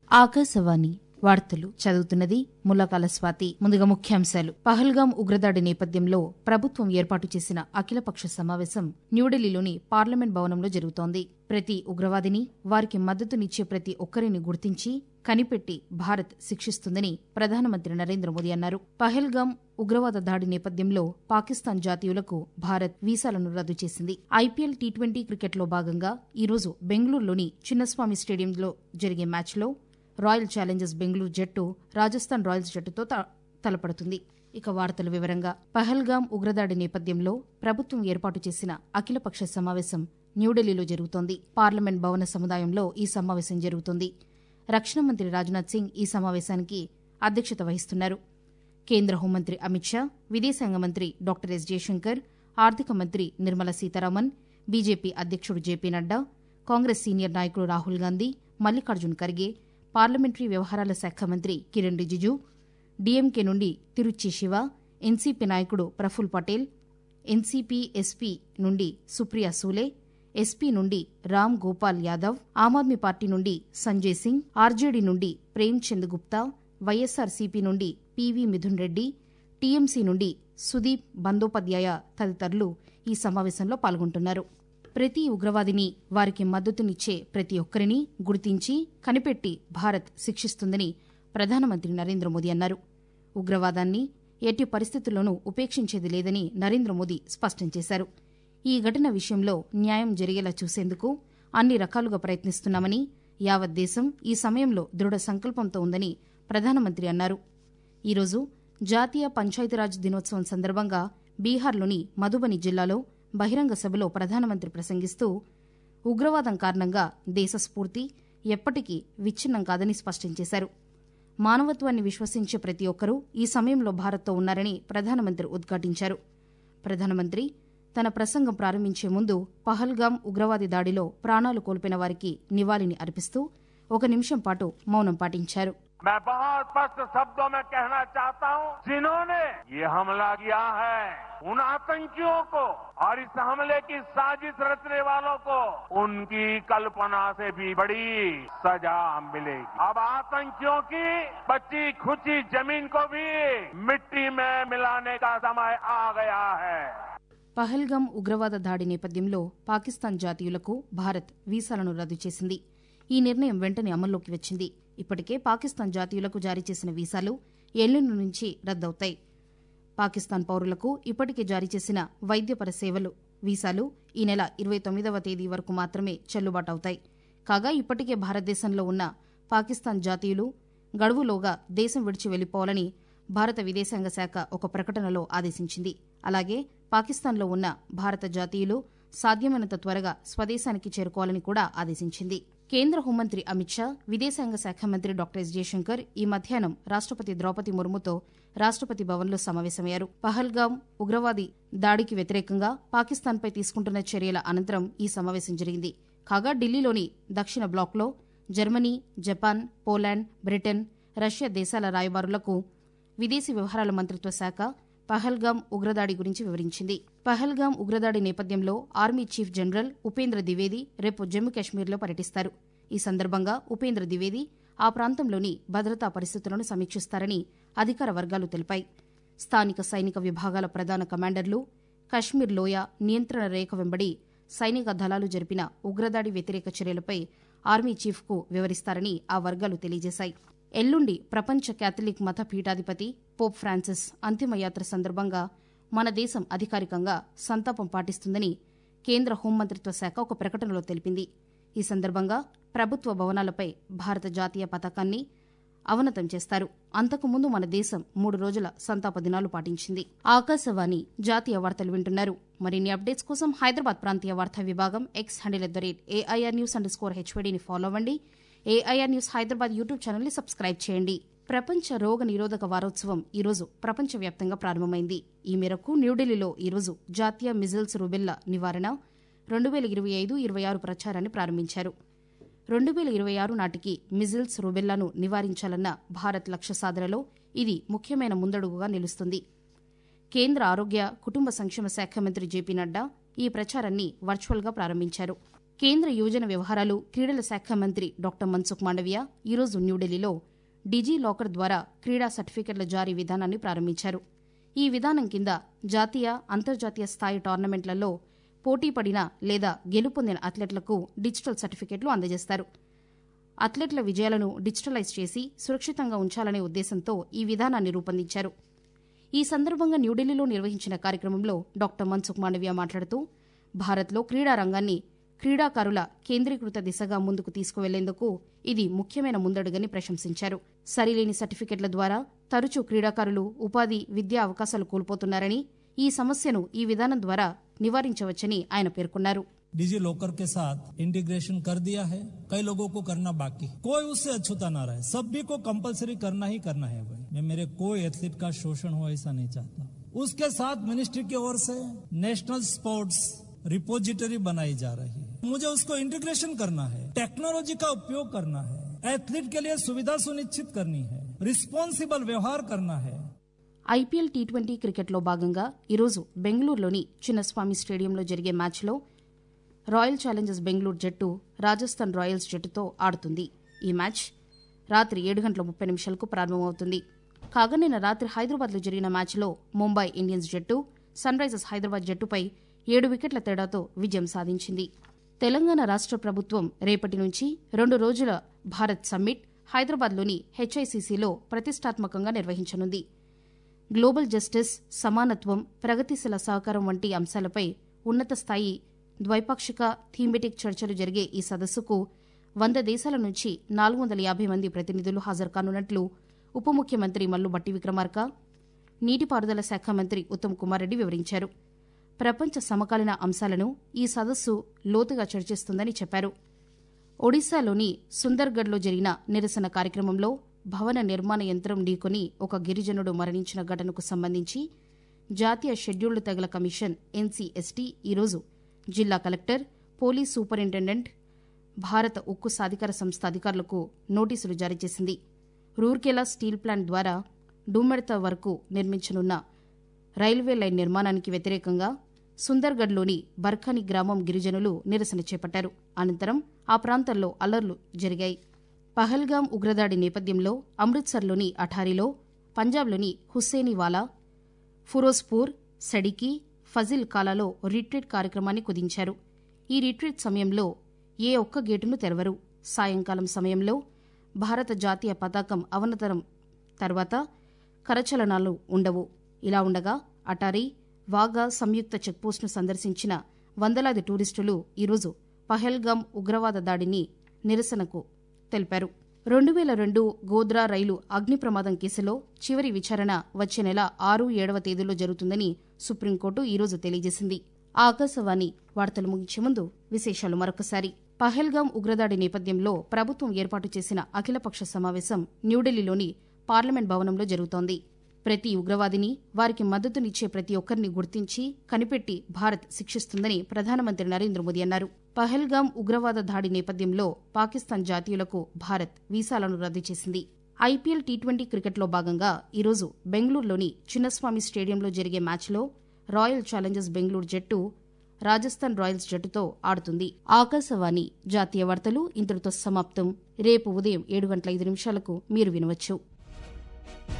ఆకాశవాణి వార్తలు చదువుతున్నది ముల్లకాల స్వాతి ముందుగా ముఖ్యాంశాలు పహల్గాం ఉగ్రదాడి నేపథ్యంలో ప్రభుత్వం ఏర్పాటు చేసిన అఖిలపక్ష సమావేశం న్యూఢిల్లీలోని పార్లమెంట్ భవనంలో జరుగుతోంది ప్రతి ఉగ్రవాదిని వారికి మద్దతునిచ్చే ప్రతి ఒక్కరిని గుర్తించి కనిపెట్టి భారత్ శిక్షిస్తుందని ప్రధానమంత్రి నరేంద్ర మోదీ అన్నారు పహల్గాం ఉగ్రవాద దాడి నేపథ్యంలో పాకిస్తాన్ జాతీయులకు భారత్ వీసాలను రద్దు చేసింది ఐపీఎల్ టీ ట్వంటీ క్రికెట్లో భాగంగా ఈరోజు బెంగళూరులోని చిన్నస్వామి స్టేడియంలో జరిగే మ్యాచ్లో రాయల్ ఛాలెంజర్స్ బెంగళూరు జట్టు రాజస్థాన్ రాయల్స్ జట్టుతో త- తలపడుతుంది ఇక వార్తల వివరంగా పహల్గాం ఉగ్రదాడి నేపథ్యంలో ప్రభుత్వం ఏర్పాటు చేసిన అఖిలపక్ష సమావేశం న్యూఢిల్లీలో జరుగుతోంది పార్లమెంట్ భవన సముదాయంలో ఈ సమావేశం జరుగుతోంది రక్షణ మంత్రి రాజ్నాథ్ సింగ్ ఈ సమావేశానికి అధ్యక్షత వహిస్తున్నారు కేంద్ర హోంమంత్రి అమిత్ షా విదేశాంగ మంత్రి డాక్టర్ ఎస్ జయశంకర్ ఆర్థిక మంత్రి నిర్మలా సీతారామన్ బీజేపీ అధ్యక్షుడు జేపీ నడ్డా కాంగ్రెస్ సీనియర్ నాయకుడు రాహుల్ గాంధీ మల్లికార్జున్ ఖర్గే పార్లమెంటరీ వ్యవహారాల శాఖ మంత్రి కిరణ్ రిజిజు డీఎంకే నుండి తిరుచి శివ ఎన్సీపీ నాయకుడు ప్రఫుల్ పటేల్ ఎన్సీపీ ఎస్పీ నుండి సుప్రియా సూలే ఎస్పీ నుండి రామ్ గోపాల్ యాదవ్ ఆమ్ ఆద్మీ పార్టీ నుండి సంజయ్ సింగ్ ఆర్జేడీ నుండి ప్రేమ్ చంద్ గుప్తా వైఎస్సార్సీపీ నుండి పీవీ మిథున్ రెడ్డి టీఎంసీ నుండి సుదీప్ బందోపాధ్యాయ తదితరులు ఈ సమావేశంలో పాల్గొంటున్నారు ప్రతి ఉగ్రవాదిని వారికి మద్దతునిచ్చే ప్రతి ఒక్కరిని గుర్తించి కనిపెట్టి భారత్ శిక్షిస్తుందని ప్రధానమంత్రి నరేంద్ర మోదీ అన్నారు ఉగ్రవాదాన్ని ఎట్టి పరిస్థితుల్లోనూ ఉపేక్షించేది లేదని నరేంద్ర మోదీ స్పష్టం చేశారు ఈ ఘటన విషయంలో న్యాయం జరిగేలా చూసేందుకు అన్ని రకాలుగా ప్రయత్నిస్తున్నామని యావత్ దేశం ఈ సమయంలో దృఢ సంకల్పంతో ఉందని ప్రధానమంత్రి అన్నారు ఈరోజు జాతీయ పంచాయతీరాజ్ దినోత్సవం సందర్భంగా బీహార్లోని మధుబని జిల్లాలో బహిరంగ సభలో ప్రధానమంత్రి ప్రసంగిస్తూ ఉగ్రవాదం కారణంగా దేశ స్ఫూర్తి ఎప్పటికీ విచ్ఛిన్నం కాదని స్పష్టం చేశారు మానవత్వాన్ని విశ్వసించే ప్రతి ఒక్కరూ ఈ సమయంలో భారత్తో ఉన్నారని ప్రధానమంత్రి ఉద్ఘాటించారు ప్రధానమంత్రి తన ప్రసంగం ప్రారంభించే ముందు పహల్గాం ఉగ్రవాది దాడిలో ప్రాణాలు కోల్పోయిన వారికి నివాళిని అర్పిస్తూ ఒక నిమిషం పాటు మౌనం పాటించారు मैं बहुत स्पष्ट शब्दों में कहना चाहता हूं जिन्होंने ये हमला किया है उन आतंकियों को और इस हमले की साजिश रचने वालों को उनकी कल्पना से भी बड़ी सजा मिलेगी अब आतंकियों की बची खुची जमीन को भी मिट्टी में मिलाने का समय आ गया है పహల్గాం ఉగ్రవాద దాడి నేపథ్యంలో పాకిస్తాన్ జాతీయులకు భారత్ వీసాలను రద్దు చేసింది ఈ నిర్ణయం వెంటనే అమల్లోకి వచ్చింది ఇప్పటికే పాకిస్తాన్ జాతీయులకు జారీ చేసిన వీసాలు ఎల్లుండి నుంచి రద్దవుతాయి పాకిస్తాన్ పౌరులకు ఇప్పటికే జారీ చేసిన వైద్యపర సేవలు వీసాలు ఈ నెల ఇరవై తొమ్మిదవ తేదీ వరకు మాత్రమే చెల్లుబాటు అవుతాయి కాగా ఇప్పటికే భారతదేశంలో ఉన్న పాకిస్తాన్ జాతీయులు గడువులోగా దేశం విడిచి వెళ్లిపోవాలని భారత విదేశాంగ శాఖ ఒక ప్రకటనలో ఆదేశించింది అలాగే పాకిస్తాన్లో ఉన్న భారత జాతీయులు సాధ్యమైనంత త్వరగా స్వదేశానికి చేరుకోవాలని కూడా ఆదేశించింది కేంద్ర హోంమంత్రి అమిత్ షా విదేశాంగ శాఖ మంత్రి డాక్టర్ ఎస్ జయశంకర్ ఈ మధ్యాహ్నం రాష్టపతి ద్రౌపది ముర్ముతో రాష్టపతి భవన్లో సమావేశమయ్యారు పహల్గాం ఉగ్రవాది దాడికి వ్యతిరేకంగా పాకిస్తాన్పై తీసుకుంటున్న చర్యల అనంతరం ఈ సమావేశం జరిగింది కాగా ఢిల్లీలోని దక్షిణ బ్లాక్లో Germany Japan Poland Britain Russia దేశాల రాయబారులకు విదేశీ వ్యవహారాల మంత్రిత్వ శాఖ పహల్గాం ఉగ్రదాడి గురించి వివరించింది పహల్గాం ఉగ్రదాడి నేపథ్యంలో army chief general Upendra Dwivedi రేపు జమ్మూ కాశ్మీర్లో పర్యటిస్తారు ఈ సందర్భంగా ఉపేంద్ర ద్వివేది ఆ ప్రాంతంలోని భద్రతా పరిస్థితులను సమీక్షిస్తారని అధికార వర్గాలు తెలిపాయి స్థానిక సైనిక విభాగాల ప్రధాన కమాండర్లు కశ్మీర్ లోయ నియంత్రణ రేఖ వెంబడి సైనిక దళాలు జరిపిన ఉగ్రదాడి వ్యతిరేక చర్యలపై ఆర్మీ చీఫ్కు వివరిస్తారని ఆ వర్గాలు తెలియజేశాయి ఎల్లుండి ప్రపంచ కేథలిక్ మత పీఠాధిపతి పోప్ ఫ్రాన్సిస్ అంతిమయాత్ర సందర్భంగా మన దేశం అధికారికంగా సంతాపం పాటిస్తుందని కేంద్ర హోంమంత్రిత్వ శాఖ ఒక ప్రకటనలో తెలిపింది ఈ సందర్భంగా ప్రభుత్వ భవనాలపై భారత జాతీయ పతాకాన్ని అవనతం చేస్తారు అంతకుముందు మన దేశం మూడు రోజుల సంతాప దినాలు పాటించింది ఆకాశవాణి జాతీయ వార్తలు వింటున్నారు మరిన్ని అప్డేట్స్ కోసం హైదరాబాద్ ప్రాంతీయ వార్తా విభాగం X handle at the rate AIR news underscore స్కోర్ హెచ్వీడీని ఫాలో అవ్వండి ఏఐఆర్ న్యూస్ హైదరాబాద్ యూట్యూబ్ ఛానల్ని సబ్స్క్రైబ్ చేయండి ప్రపంచ రోగ నిరోధక వారోత్సవం ఈరోజు ప్రపంచవ్యాప్తంగా ప్రారంభమైంది ఈ మేరకు న్యూఢిల్లీలో ఈరోజు జాతీయ మిజిల్స్ రుబెల్లా నివారణ రెండు వేల ఇరవై ఐదు ఇరవై ఆరు ప్రచారాన్ని ప్రారంభించారు రెండు వేల ఇరవై ఆరు నాటికి మిజిల్స్ రుబెల్లాను నివారించాలన్న భారత్ లక్ష్య సాధనలో ఇది ముఖ్యమైన ముందడుగుగా నిలుస్తుంది కేంద్ర ఆరోగ్య కుటుంబ సంక్షేమ శాఖ మంత్రి జేపీ నడ్డా ఈ ప్రచారాన్ని వర్చువల్గా ప్రారంభించారు కేంద్ర యువజన వ్యవహారాలు క్రీడల శాఖ మంత్రి డాక్టర్ మన్సుఖ్ మాండవియా ఈరోజు న్యూఢిల్లీలో డిజీ లాకర్ ద్వారా క్రీడా సర్టిఫికెట్ల జారీ విధానాన్ని ప్రారంభించారు ఈ విధానం కింద జాతీయ అంతర్జాతీయ స్థాయి టోర్నమెంట్లలో పోటీ పడిన లేదా గెలుపొందిన అథ్లెట్లకు డిజిటల్ సర్టిఫికెట్లు అందజేస్తారు అథ్లెట్ల విజయాలను డిజిటలైజ్ చేసి సురక్షితంగా ఉంచాలనే ఉద్దేశంతో ఈ విధానాన్ని రూపొందించారు ఈ సందర్భంగా న్యూఢిల్లీలో నిర్వహించిన కార్యక్రమంలో డాక్టర్ మన్సుఖ్ మాండవియా మాట్లాడుతూ భారత్లో క్రీడా రంగాన్ని క్రీడాకారుల కేంద్రీకృత దిశగా ముందుకు తీసుకువెళ్లేందుకు ఇది ముఖ్యమైన ముందడుగని ప్రశంసించారు సరిలేని సర్టిఫికెట్ల ద్వారా తరచూ క్రీడాకారులు ఉపాధి విద్యా అవకాశాలు కోల్పోతున్నారని ఈ సమస్యను ఈ విధానం ద్వారా నివారించవచ్చని ఆయన పేర్కొన్నారు डिजी लॉकर के साथ इंटीग्रेशन कर दिया है कई लोगों को करना बाकी कोई उससे अछूता ना रहे सभी को कंपलसरी करना ही करना है भाई मैं मेरे कोई एथलीट का शोषण हो ऐसा नहीं चाहता उसके साथ मिनिस्ट्री की ओर से नेशनल स्पोर्ट्स रिपोजिटरी बनाई जा रही है मुझे उसको इंटीग्रेशन करना है टेक्नोलॉजी का उपयोग करना है एथलीट के लिए सुविधा सुनिश्चित करनी है रिस्पॉन्सिबल व्यवहार करना है ఐపీఎల్ టీ ట్వంటీ క్రికెట్లో భాగంగా ఈరోజు బెంగళూరులోని చిన్నస్వామి స్టేడియంలో జరిగే మ్యాచ్లో రాయల్ ఛాలెంజర్స్ బెంగళూరు జట్టు రాజస్థాన్ రాయల్స్ జట్టుతో ఆడుతుంది ఈ మ్యాచ్ రాత్రి ఏడు గంటల ముప్పై నిమిషాలకు ప్రారంభమవుతుంది కాగా నిన్న రాత్రి హైదరాబాద్లో జరిగిన మ్యాచ్లో ముంబై ఇండియన్స్ జట్టు సన్ రైజర్స్ హైదరాబాద్ జట్టుపై ఏడు వికెట్ల తేడాతో విజయం సాధించింది తెలంగాణ రాష్ట్ర ప్రభుత్వం రేపటి నుంచి రెండు రోజుల భారత్ సమ్మిట్ హైదరాబాద్లోని హెచ్ఐసిసిలో ప్రతిష్టాత్మకంగా నిర్వహించనుంది గ్లోబల్ జస్టిస్ సమానత్వం ప్రగతిశీల సహకారం వంటి అంశాలపై ఉన్నత స్థాయి ద్వైపాక్షిక థీమెటిక్ చర్చలు జరిగే ఈ సదస్సుకు వంద దేశాల నుంచి నాలుగు వందల యాభై మంది ప్రతినిధులు హాజరు కానున్నట్లు ఉప ముఖ్యమంత్రి మల్లు బట్టి విక్రమార్క నీటిపారుదల శాఖ మంత్రి ఉత్తమ్ కుమార్ రెడ్డి వివరించారు ప్రపంచ సమకాలీన అంశాలను ఈ సదస్సు లోతుగా చర్చిస్తుందని చెప్పారు ఒడిశాలోని సుందర్గఢ్లో జరిగిన నిరసన కార్యక్రమంలో భవన నిర్మాణ యంత్రం ఢీకొని ఒక గిరిజనుడు మరణించిన ఘటనకు సంబంధించి జాతీయ షెడ్యూల్డ్ తెగల కమిషన్ ఎన్సీఎస్టీ ఈరోజు జిల్లా కలెక్టర్ పోలీస్ సూపరింటెండెంట్ భారత ఉక్కు సాధికార సంస్థ అధికారులకు నోటీసులు జారీ చేసింది రూర్కెలా స్టీల్ ప్లాంట్ ద్వారా డూమెడత వరకు నిర్మించనున్న రైల్వే లైన్ నిర్మాణానికి వ్యతిరేకంగా సుందర్గఢ్లోని బర్ఖాని గ్రామం గిరిజనులు నిరసన చేపట్టారు అనంతరం ఆ ప్రాంతంలో అల్లర్లు జరిగాయి పహల్గాం ఉగ్రదాడి నేపథ్యంలో అమృత్సర్లోని అఠారీలో పంజాబ్లోని హుస్సేనివాలా ఫిరోజ్పూర్ సడికి ఫజిల్ కాలాలో రిట్రీట్ కార్యక్రమాన్ని కుదించారు ఈ రిట్రీట్ సమయంలో ఏ ఒక్క గేటును తెరవరు సాయంకాలం సమయంలో భారత జాతీయ పతాకం అవనతరం తర్వాత కరచలనాలు ఉండవు ఇలా ఉండగా అటారీ వాగా సంయుక్త చెక్పోస్టును సందర్శించిన వందలాది టూరిస్టులు ఈరోజు పహల్గాం ఉగ్రవాద దాడిని నిరసనకు తెలిపారు రెండు వేల రెండు గోద్రా రైలు అగ్ని ప్రమాదం కేసులో చివరి విచారణ వచ్చే నెల ఆరు ఏడవ తేదీలో జరుగుతుందని సుప్రీంకోర్టు ఈరోజు తెలియజేసింది ఆకాశవాణి వార్తలు ముగించే ముందు విశేషాలు మరొకసారి పహల్గాం ఉగ్రదాడి నేపథ్యంలో ప్రభుత్వం ఏర్పాటు చేసిన అఖిలపక్ష సమావేశం న్యూఢిల్లీలోని పార్లమెంట్ భవనంలో జరుగుతోంది ప్రతి ఉగ్రవాదిని వారికి మద్దతునిచ్చే ప్రతి ఒక్కరిని గుర్తించి కనిపెట్టి భారత్ శిక్షిస్తుందని ప్రధానమంత్రి నరేంద్ర మోదీ అన్నారు పహల్గాం ఉగ్రవాద దాడి నేపథ్యంలో పాకిస్తాన్ జాతీయులకు భారత్ వీసాలను రద్దు చేసింది ఐపీఎల్ టీ ట్వంటీ క్రికెట్లో భాగంగా ఈరోజు బెంగళూరులోని చిన్నస్వామి స్టేడియంలో జరిగే మ్యాచ్లో రాయల్ ఛాలెంజర్స్ బెంగళూరు జట్టు రాజస్థాన్ రాయల్స్ జట్టుతో ఆడుతుంది ఆకాశవాణి జాతీయ వార్తలు ఇంతటితో సమాప్తం రేపు ఉదయం ఏడు గంటల ఐదు నిమిషాలకు మీరు వినవచ్చు